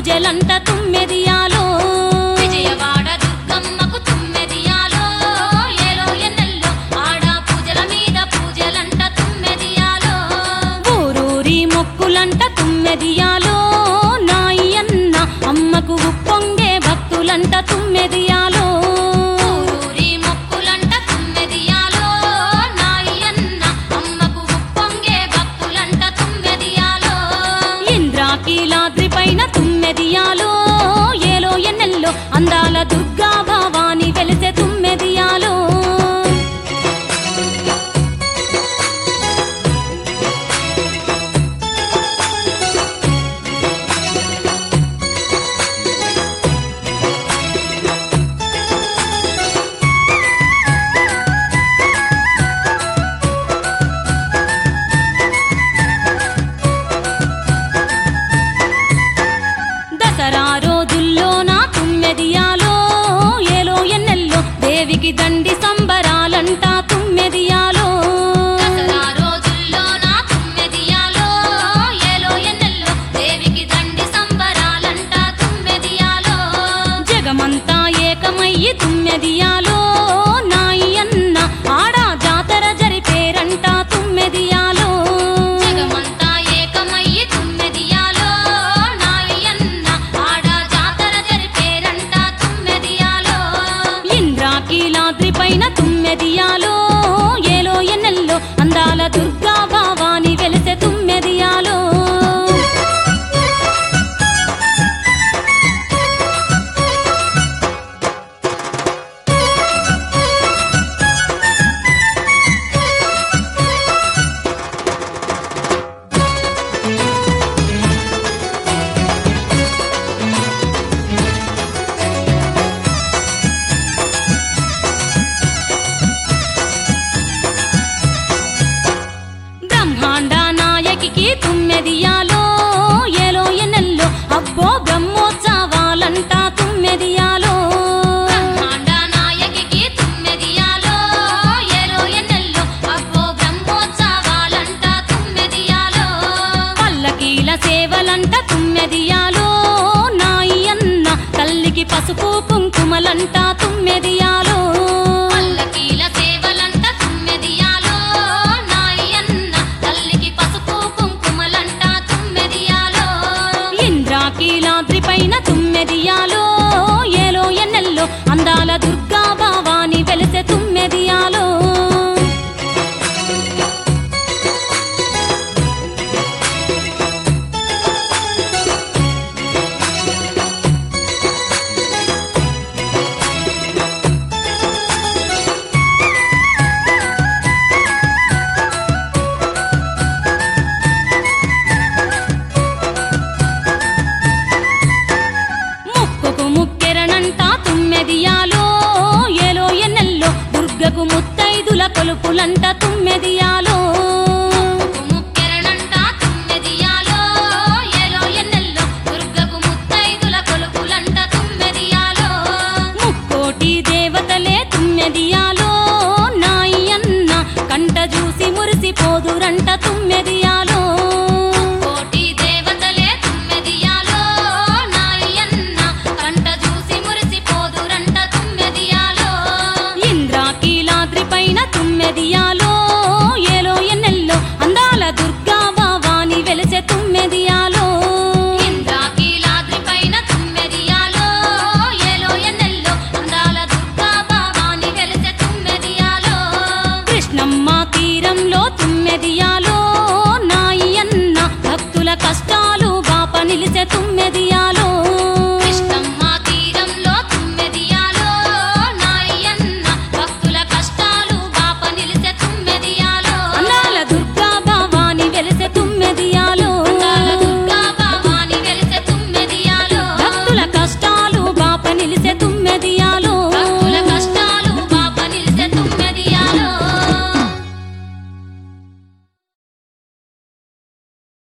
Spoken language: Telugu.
పూజలంట తుమ్మెదియాలో విజయవాడ దుర్గమ్మకు తుమ్మెదియాలో ఏలో ఎన్నెల్లో ఆడ పూజల మీద పూజలంట తుమ్మెదియాలో ఊరూరి మొక్కులంట తుమ్మెదియాలో నాయన్న అమ్మకు ఉప్పొంగే భక్తులంట తుమ్మెదియాలో ఊరూరి మొక్కులంట తుమ్మెదియాలో నాయన్న అమ్మకు ఉప్పొంగే భక్తులంట తుమ్మెదియాలో ఇంద్రాకీలాద్రి పైన తుమ్మెదియాలో ఏలో ఎన్నెల్లో అందాల దుర్గా భావాని వెలిసే తుమ్మెదియాలో దసరా రోజుల్లో నా తుమ్మెదియాలో ఏలో ఎన్నెల్లో దేవికి దండి సంబరాలంట తుమ్మెదియాలో దసరా రోజుల్లో నా తుమ్మెదియాలో ఏలో ఎన్నెల్లో దేవికి దండి సంబరాలంట తుమ్మెదియాలో జగమంతా ఏకమయ్యి తుమ్మెదియాలో నాయన్న ఆడా జాతర జరిపేరంట తుమ్మెదియాలో జగమంతా ఏకమయ్యి తుమ్మెదియాలో నాయన్న ఆడ జాతర జరిపేరంట తుమ్మెదియాలో ఇంద్రాకీలాద్రి పైన తుమ్మెదియాలో ఏలో ఎన్నెల్లో అందాల దుర్గా భావాని వెలిసే తుమ్మెదియాలో బ్రహ్మాండ నాయకికి తుమ్మెదియాలో ఏలో ఎన్నెల్లో అబ్బో బ్రహ్మోత్సవాలంట తుమ్మెదియాలో బ్రహ్మాండ నాయకికి తుమ్మెదియాలో ఏలో ఎన్నెల్లో అబ్బో బ్రహ్మోత్సవాలంట తుమ్మెదియాలో పల్లకీల సేవలంట తుమ్మెదియాలో నాయన్న తల్లికి పసుపు కుంకుమలంట తుమ్మెదియాలో పల్లకీల సేవలంట తుమ్మెదియాలో నాయన్న తల్లికి పసుపు కుంకుమలంట తుమ్మెదియాలో ఇంద్రాకీలాద్రి పైన తుమ్మెదియాలో